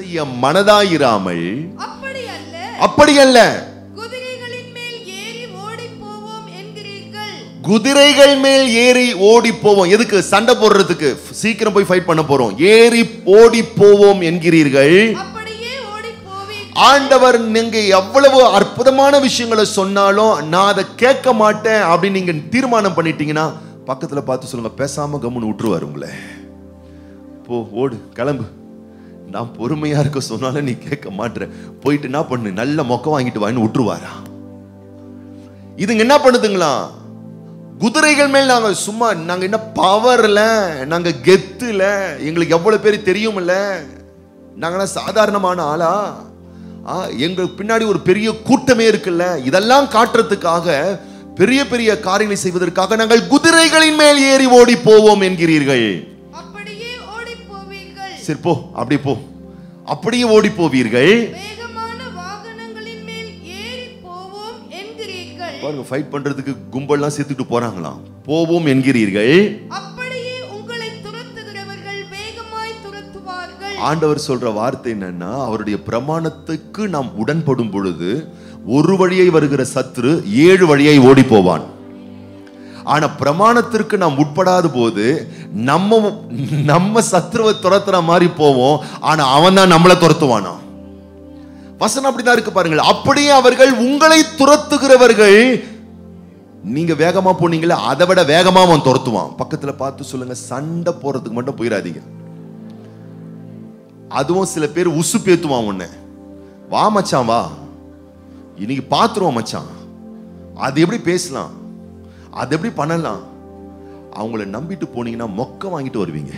செய்ய மனதாயிராமல் அப்படி அல்ல அப்படி அல்ல குதிரைகளின் மேல் ஏறி ஓடிப் போவோம் என்கிறீர்கள் குதிரைகள் மேல் ஏறி ஓடி போவோம் எதுக்கு சண்டை போடுறதுக்கு சீக்கிரம் போய் ஃபைட் பண்ண போறோம் ஏறி ஓடி போவோம் என்கிறீர்கள் அப்படியே ஓடிப் போவீர்கள் ஆண்டவர் நீங்க எவ்வளவு அற்புதமான விஷயங்களை சொன்னாலும் நான் அதை கேட்க மாட்டேன் அப்படின்னு நீங்க தீர்மானம் பண்ணிட்டீங்கன்னா பக்கத்துல பார்த்து சொல்லுங்க பேசாம கம்முன்னு விட்டுருவாரு உங்களை போ ஓடு கிளம்பு நான் பொறுமையா இருக்க சொன்னாலும் நீ கேட்க மாட்ற போயிட்டு என்ன பண்ணு நல்ல மொக்க வாங்கிட்டு வான்னு விட்டுருவாரா இதுங்க என்ன பண்ணுதுங்களா குதிரைகள் மேல் நாங்க சும்மா நாங்க என்ன பவர்ல நாங்க கெத்துல எங்களுக்கு எவ்வளவு பேர் தெரியும்ல நாங்களாம் சாதாரணமான ஆளா ஆ, எங்களுக்கு பின்னாடி ஒரு பெரிய கூட்டமே இருக்குல்ல இதெல்லாம் காட்டுறதுக்காக பெரிய பெரிய காரியங்களை செய்வதற்காக நாங்கள் குதிரைகளின் மேல் ஏறி ஓடி போவோம் என்கிறீர்கள் அப்படியே ஓடிப் போவீர்கள் சரி போ அப்படி போ அப்படியே ஓடி போவீர்கள் வேகமான வாகனங்களின் மேல் ஏறி போவோம் என்கிறீர்கள் பாருங்க ஃபைட் பண்றதுக்கு கும்பல்லாம் சேர்த்துட்டு போறாங்களாம் போவோம் என்கிறீர்கள் அப்படியே உங்களை துரத்துகிறவர்கள் வேகமாய் துரத்துவார்கள் ஆண்டவர் சொல்ற வார்த்தை என்னன்னா அவருடைய பிரமாணத்துக்கு நாம் உடன்படும் பொழுது ஒரு வழியை வருகிற சத்துரு ஏழு வழியை ஓடி போவான் ஆனா பிரமாணத்திற்கு நாம் உட்படாத போது நம்ம நம்ம சத்துருவை துரத்துற மாதிரி போவோம் ஆனா அவன் தான் நம்மளை துரத்துவானா வசனம் அப்படிதான் இருக்கு பாருங்கள் அப்படியே அவர்கள் உங்களை துரத்துகிறவர்கள் நீங்க வேகமா போனீங்களே அதை விட வேகமா அவன் துரத்துவான் பக்கத்துல பார்த்து சொல்லுங்க சண்டை போறதுக்கு மட்டும் போயிடாதீங்க அதுவும் சில பேர் உசு பேத்துவான் உன்னை வா மச்சான் வா இன்னைக்கு பாத்துருவோம் மச்சான் அது எப்படி பேசலாம் அது எப்படி பண்ணலாம் அவங்கள நம்பிட்டு போனீங்கன்னா மொக்க வாங்கிட்டு வருவீங்க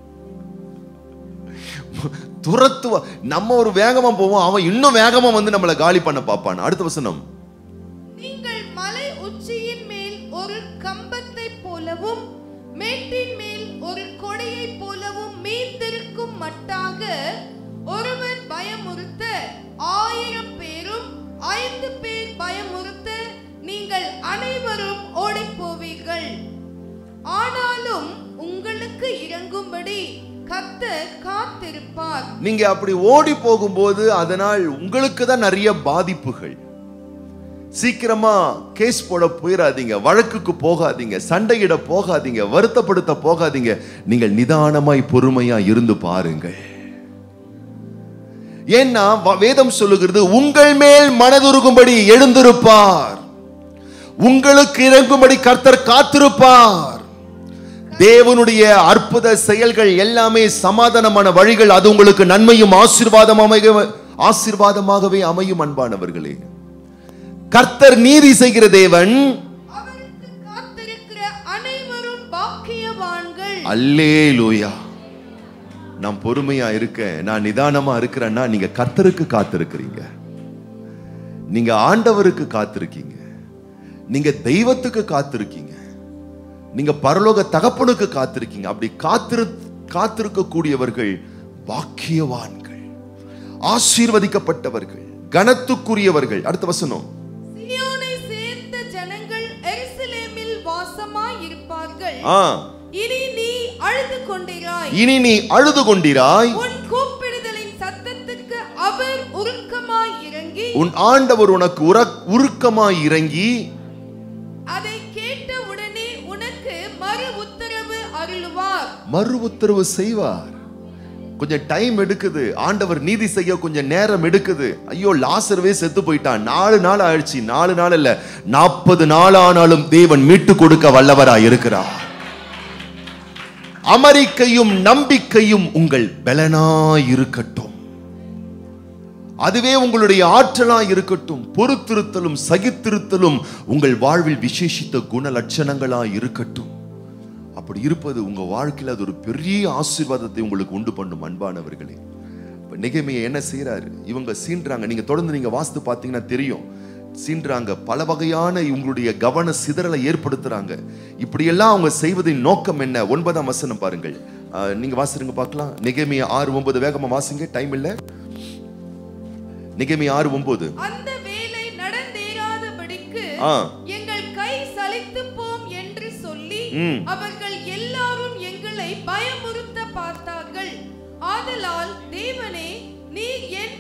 துரத்துவா நம்ம ஒரு வேகமா போவோம் அவன் இன்னும் வேகமா வந்து நம்மளை காலி பண்ண பார்ப்பான் அடுத்த வசனம் நீங்கள் மலை உச்சியின் மேல் ஒரு கம்பத்தைப் போலவும் மேட்டின் மேல் ஒரு கொடையைப் போலவும் மீந்திருக்கும் மட்டாக ஒருவன் பயமுறுத்த ஆயிரம் பேரும் ஐந்து பேர் பயமுறுத்த நீங்கள் அனைவரும் ஓடிப் போவீர்கள் ஆனாலும் உங்களுக்கு இறங்கும்படி கர்த்தர் காத்திருப்பார் நீங்க அப்படி ஓடி போகும்போது அதனால் உங்களுக்கு தான் நிறைய பாதிப்புகள் சீக்கிரமா கேஸ் போட போயிடாதீங்க வழக்குக்கு போகாதீங்க சண்டையிட போகாதீங்க வருத்தப்படுத்த போகாதீங்க நீங்கள் நிதானமாய் பொறுமையா இருந்து பாருங்கள் ஏன்னா வ- வேதம் சொல்லுகிறது உங்கள் மேல் மனதுருகும்படி எழுந்திருப்பார் உங்களுக்கு இறங்கும்படி கர்த்தர் காத்திருப்பார் தேவனுடைய அற்புத செயல்கள் எல்லாமே சமாதானமான வழிகள் அது உங்களுக்கு நன்மையும் ஆசீர்வாதமாக ஆசீர்வாதமாகவே அமையும் அன்பானவர்களே கர்த்தர் நீதி செய்கிற தேவன் அவருக்கு காத்திருக்கிற அனைவரும் பாக்கியவான்கள் அல்லேலூயா நான் பொறுமையா இருக்கேன் நான் நிதானமா இருக்கிறேன்னா நீங்க கர்த்தருக்கு காத்திருக்கிறீங்க நீங்க ஆண்டவருக்கு காத்திருக்கீங்க நீங்க தெய்வத்துக்கு காத்திருக்கீங்க நீங்க பரலோக தகப்பனுக்கு காத்திருக்கீங்க அப்படி காத்திரு காத்திருக்கக்கூடியவர்கள் பாக்கியவான்கள் ஆசீர்வதிக்கப்பட்டவர்கள் கனத்துக்குரியவர்கள் அடுத்த வசனம் சியோனை சேர்ந்த ஜனங்கள் எருசலேமில் வாசமாய் இருப்பார்கள் ஆ இனி நீ அழுது கொண்டிராய் இனி நீ அழுது கொண்டிராய் உன் கூப்பிடுதலின் சத்தத்துக்கு அவர் உருக்கமாய் இறங்கி உன் ஆண்டவர் உனக்கு உர உருக்கமாய் இறங்கி அதை கேட்ட உடனே உனக்கு மறு உத்தரவு அருளுவார் மறு உத்தரவு செய்வார் கொஞ்சம் டைம் எடுக்குது ஆண்டவர் நீதி செய்ய கொஞ்சம் நேரம் எடுக்குது ஐயோ லாசர்வே செத்து போயிட்டான் நாலு நாள் ஆயிடுச்சு நாலு நாள் இல்ல நாற்பது நாள் ஆனாலும் தேவன் மீட்டு கொடுக்க வல்லவராய் இருக்கிறார் அமெரிக்கையும் நம்பிக்கையும் உங்கள் பலனாய் இருக்கட்டும் அதுவே உங்களுடைய ஆற்றலாய் இருக்கட்டும் பொறுத்திருத்தலும் சகித்திருத்தலும் உங்கள் வாழ்வில் விசேஷித்த குண லட்சணங்களாய் இருக்கட்டும் அப்படி இருப்பது உங்க வாழ்க்கையில் அது ஒரு பெரிய ஆசீர்வாதத்தை உங்களுக்கு உண்டு பண்ணும் அன்பானவர்களே இப்ப நெகேமியா என்ன செய்றாரு இவங்க சீன்றாங்க நீங்க தொடர்ந்து நீங்க வாஸ்து பார்த்தீங்கன்னா தெரியும் சீன்றாங்க பல வகையான இவங்களுடைய கவன சிதறலை ஏற்படுத்துறாங்க இப்படியெல்லாம் அவங்க செய்வதின் நோக்கம் என்ன ஒன்பதாம் வசனம் பாருங்கள் ஆஹ், நீங்க வாசிருங்க பார்க்கலாம் நெகேமியா ஆறு ஒன்பது வேகமா வாசிங்க டைம் இல்ல நெகேமியா ஆறு ஒன்பது அந்த வேலை நடந்தேறாதபடிக்கு ஆ எங்கள் கை சலித்து போம் என்று சொல்லி ம். அவர்கள் எல்லாரும் எங்களை பயமுறுத்த பார்த்தார்கள் ஆதலால் தேவனே நீ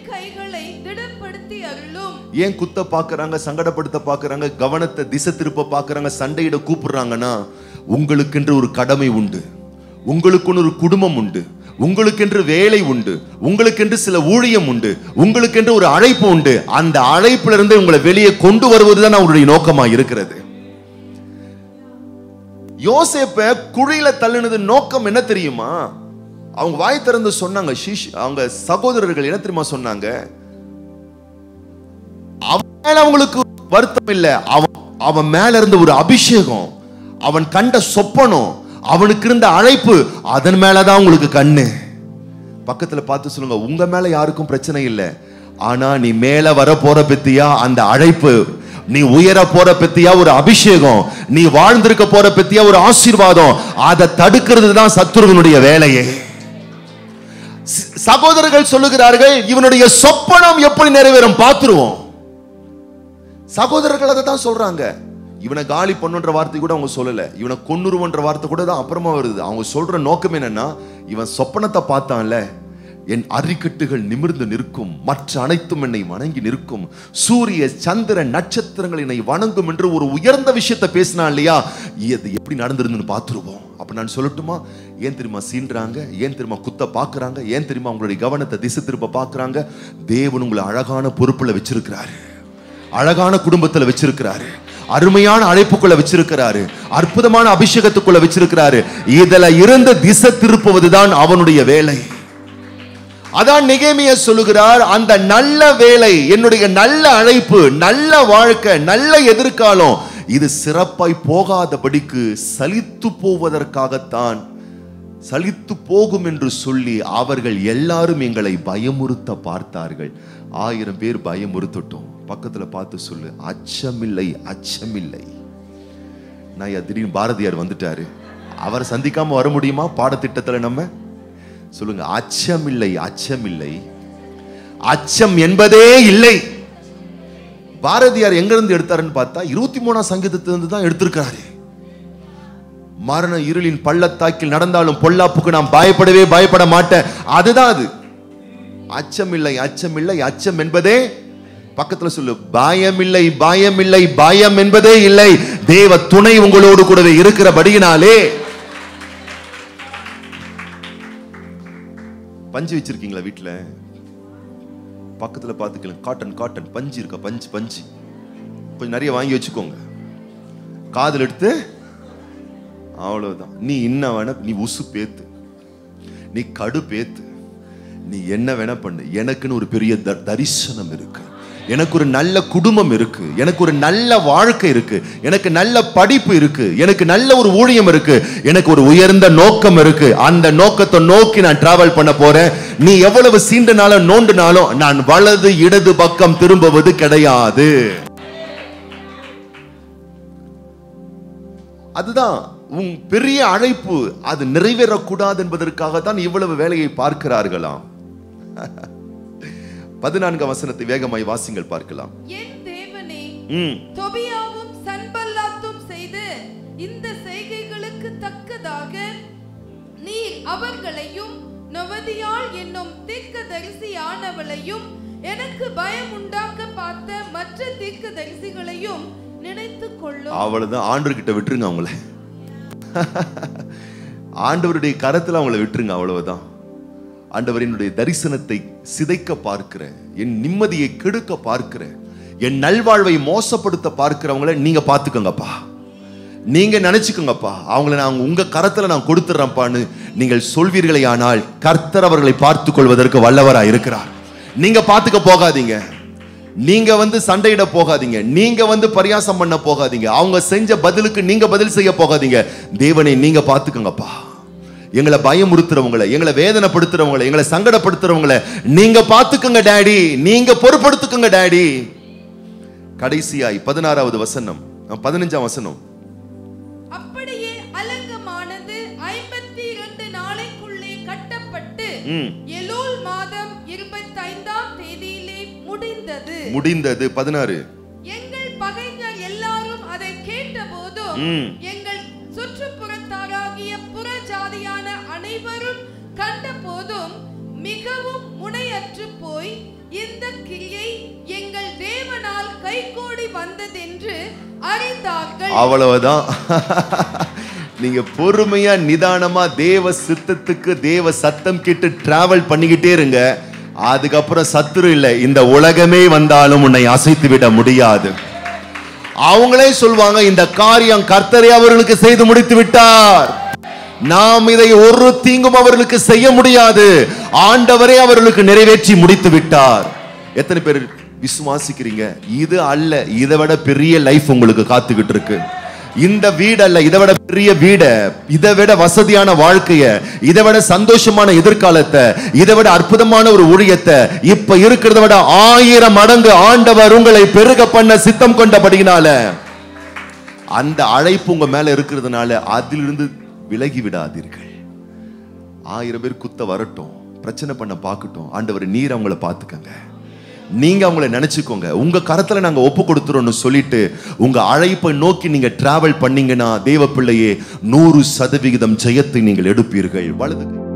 கைகளை திடப்படுத்தி அருளும் ஏன் குத்த பாக்குறாங்க சங்கடப்படுத்த பாக்குறாங்க கவனத்தை திசை திருப்ப பாக்குறாங்க சண்டையிட கூப்பிடுறாங்கன்னா உங்களுக்கென்று ஒரு கடமை உண்டு உங்களுக்குன்னு ஒரு குடும்பம் உண்டு உங்களுக்கென்று வேலை உண்டு உங்களுக்கென்று சில ஊழியம் உண்டு உங்களுக்கென்று ஒரு அழைப்பு உண்டு அந்த அழைப்புல இருந்து உங்களை வெளியே கொண்டு வருவதுதான் அவருடைய நோக்கமா இருக்கிறது யோசேப்ப குழியில தள்ளினது நோக்கம் என்ன தெரியுமா அவங்க வாய் திறந்து சொன்னாங்க ஷீஷ் அவங்க சகோதரர்கள் என்ன தெரியுமா சொன்னாங்க அவன் மேல அவங்களுக்கு வருத்தம் இல்ல அவன் அவன் மேல இருந்த ஒரு அபிஷேகம் அவன் கண்ட சொப்பனம் அவனுக்கு இருந்த அழைப்பு அதன் மேலதான் உங்களுக்கு கண்ணு பக்கத்துல பார்த்து சொல்லுங்க உங்க மேல யாருக்கும் பிரச்சனை இல்ல ஆனா நீ மேல வர போற பத்தியா அந்த அழைப்பு நீ உயர போற பத்தியா ஒரு அபிஷேகம் நீ வாழ்ந்திருக்க போற பத்தியா ஒரு ஆசீர்வாதம் அதை தடுக்கிறது தான் சத்துருவனுடைய வேலையே சி- சகோதரர்கள் சொல்லுகிறார்கள் இவனுடைய சொப்பனம் எப்படி நிறைவேறும் பார்த்துருவோம் சகோதரர்கள் அதை தான் சொல்றாங்க இவனை காலி பண்ணுன்ற வார்த்தை கூட அவங்க சொல்லல இவனை கொன்னுருவன்ற வார்த்தை கூட தான் அப்புறமா வருது அவங்க சொல்ற நோக்கம் என்னன்னா இவன் சொப்பனத்தை பார்த்தான்ல என் அரிக்கட்டுகள் நிமிர்ந்து நிற்கும் மற்ற அனைத்தும் என்னை வணங்கி நிற்கும் சூரிய சந்திர நட்சத்திரங்கள் என்னை வணங்கும் என்று ஒரு உயர்ந்த விஷயத்தை பேசினான் இல்லையா இது எப்படி நடந்திருந்துன்னு பார்த்துருவோம் அப்ப நான் சொல்லட்டுமா ஏன் தெரியுமா சீன்றாங்க ஏன் தெரியுமா குத்த பார்க்கறாங்க ஏன் தெரியுமா உங்களுடைய கவனத்தை திசை திருப்ப பார்க்கறாங்க தேவன் உங்களை அழகான பொறுப்புல வச்சிருக்கிறாரு அழகான குடும்பத்துல வச்சிருக்கிறாரு அருமையான அழைப்புக்குள்ள வச்சிருக்கிறாரு அற்புதமான அபிஷேகத்துக்குள்ள வச்சிருக்கிறாரு இதுல இருந்து திசை திருப்புவதுதான் அவனுடைய வேலை அதான் நெகேமிய சொல்லுகிறார் அந்த நல்ல வேலை என்னுடைய நல்ல அழைப்பு நல்ல வாழ்க்கை நல்ல எதிர்காலம் இது சிறப்பாய் போகாதபடிக்கு சலித்து போவதற்காகத்தான் சலித்து போகும் என்று சொல்லி அவர்கள் எல்லாரும் எங்களை பயமுறுத்த பார்த்தார்கள் ஆயிரம் பேர் பயமுறுத்தட்டும் பக்கத்துல பார்த்து சொல்லு அச்சமில்லை அச்சமில்லை நான் ஐயா, திடீர்னு பாரதியார் வந்துட்டாரு அவரை சந்திக்காம வர முடியுமா பாடத்திட்டத்துல நம்ம சொல்லுங்க அச்சமில்லை அச்சமில்லை அச்சம் என்பதே இல்லை பாரதியார் எங்க இருந்து எடுத்தாருன்னு பார்த்தா இருபத்தி மூணாம் சங்கீதத்திலிருந்து தான் எடுத்திருக்கிறாரு மரண இருளின் பள்ளத்தாக்கில் நடந்தாலும் பொல்லாப்புக்கு நான் பயப்படவே பயப்பட மாட்டேன் அதுதான் அது அச்சமில்லை அச்சமில்லை அச்சம் என்பதே பக்கத்துல சொல்லு பயமில்லை பயமில்லை பயம் என்பதே இல்லை தேவ துணை உங்களோடு கூடவே இருக்கிறபடியினாலே பஞ்சு வச்சிருக்கீங்களா வீட்டுல பக்கத்துல பாத்துக்கலாம் காட்டன் காட்டன் பஞ்சு இருக்கா பஞ்சு பஞ்சு கொஞ்சம் நிறைய வாங்கி வச்சுக்கோங்க காதல் எடுத்து அவ்வளவுதான் நீ என்ன வேணா நீ உசு பேத்து நீ கடு பேத்து நீ என்ன வேணா பண்ணு எனக்குன்னு ஒரு பெரிய த- தரிசனம் இருக்கு எனக்கு ஒரு நல்ல குடும்பம் இருக்கு எனக்கு ஒரு நல்ல வாழ்க்கை இருக்கு எனக்கு நல்ல படிப்பு இருக்கு எனக்கு நல்ல ஒரு ஊழியம் இருக்கு எனக்கு ஒரு உயர்ந்த நோக்கம் இருக்கு அந்த நோக்கத்தை நோக்கி நான் டிராவல் பண்ண போறேன் நீ எவ்வளவு சீண்டுனாலும் நோண்டுனாலும் நான் வலது இடது பக்கம் திரும்புவது கிடையாது அதுதான் உன் பெரிய அழைப்பு அது நிறைவேறக்கூடாது என்பதற்காக தான் இவ்வளவு வேலையை பார்க்கிறார்களாம் பதினான்காம் வசனத்தை வேகமாய் வாசிங்கள் பார்க்கலாம் என் தேவனே ம் தொபியாவும் சன்பல்லாத்தும் செய்து இந்த செய்கைகளுக்கு தக்கதாக நீர் அவர்களையும் நொவதியாள் என்னும் தீர்க்கதரிசியானவளையும் எனக்கு பயம் உண்டாக்க பார்த்த மற்ற தீர்க்கதரிசிகளையும் நினைத்துக் கொள்ளும் அவ்வளவுதான் ஆண்டவர்கிட்ட விட்டுருங்க அவங்கள ஆண்டவருடைய கரத்துல அவங்கள விட்டுருங்க அவ்வளவுதான் ஆண்டவரினுடைய தரிசனத்தை சிதைக்க பார்க்கிறேன் என் நிம்மதியை கெடுக்க பார்க்கிறேன் என் நல்வாழ்வை மோசப்படுத்த பார்க்கிறவங்கள நீங்க பார்த்துக்கோங்கப்பா நீங்க நினைச்சுக்கோங்கப்பா அவங்கள நான் உங்க கரத்துல நான் கொடுத்துறேன்ப்பான்னு நீங்கள் சொல்வீர்களே ஆனால் கர்த்தர் அவர்களை பார்த்துக் கொள்வதற்கு வல்லவரா இருக்கிறார் நீங்க பார்த்துக்க போகாதீங்க நீங்க வந்து சண்டையிட போகாதீங்க நீங்க வந்து பரியாசம் பண்ண போகாதீங்க அவங்க செஞ்ச பதிலுக்கு நீங்க பதில் செய்ய போகாதீங்க தேவனை நீங்க பார்த்துக்கோங்கப்பா எங்களை பயமுறுத்துறவங்கள எங்களை வேதனைப்படுத்துறவங்கள எங்களை சங்கடப்படுத்துறவங்கள நீங்க பார்த்துக்கோங்க டாடி நீங்க பொறுப்படுத்துக்கோங்க டாடி கடைசியாய் பதினாறாவது வசனம் அஹ், பதினஞ்சாம் வசனம் அப்படியே அலங்கமானது ஐம்பத்தி இரண்டு நாளைக்குள்ளே கட்டப்பட்டு ம். எலூல் மாதம் இருபத்தைந்தாம் தேதியிலே முடிந்தது முடிந்தது பதினாறு எங்கள் பகைஞர் எல்லாரும் அதை கேட்டபோதும் ம். எங்கள் சுற்றுப்புறத்தாராகிய புறஜாதியான அனைவரும் கண்டபோதும் மிகவும் முனையற்று போய் இந்த கிரியை எங்கள் தேவனால் கைகூடி வந்ததென்று அறிந்தார்கள் அவ்வளவுதான் நீங்க பொறுமையா நிதானமா தேவ சித்தத்துக்கு தேவ சத்தம் கேட்டு டிராவல் பண்ணிக்கிட்டே இருங்க அதுக்கப்புறம் சத்துரு இல்லை இந்த உலகமே வந்தாலும் உன்னை அசைத்து விட முடியாது அவங்களே சொல்வாங்க இந்த காரியம் கர்த்தரே அவர்களுக்கு செய்து முடித்து விட்டார் நாம் இதை ஒரு தீங்கும் அவர்களுக்கு செய்ய முடியாது ஆண்டவரே அவர்களுக்கு நிறைவேற்றி முடித்து விட்டார் எத்தனை பேர் விசுவாசிக்கிறீங்க இது அல்ல இதை விட பெரிய லைஃப் உங்களுக்கு காத்துக்கிட்டு இருக்கு இந்த வீடு அல்ல இதை விட பெரிய வீட இதை விட வசதியான வாழ்க்கைய இதை விட சந்தோஷமான எதிர்காலத்தை இதை விட அற்புதமான ஒரு ஊழியத்தை இப்ப இருக்கிறத விட ஆயிரம் மடங்கு ஆண்டவர் உங்களை பெருக பண்ண சித்தம் கொண்டபடியினால அந்த அழைப்பு உங்க மேல இருக்கிறதுனால அதிலிருந்து விலகி விடாதீர்கள் ஆயிரம் பேர் குத்த வரட்டும் பிரச்சனை பண்ண பார்க்கட்டும் ஆண்டவர் நீர் அவங்கள பார்த்துக்கங்க நீங்க அவங்கள நினைச்சுக்கோங்க உங்க கரத்துல நாங்க ஒப்பு கொடுத்துறோம்னு சொல்லிட்டு உங்க அழைப்பை நோக்கி நீங்க டிராவல் பண்ணீங்கன்னா தேவ பிள்ளையே நூறு சதவிகிதம் ஜெயத்தை நீங்கள் எடுப்பீர்கள் வலது கை-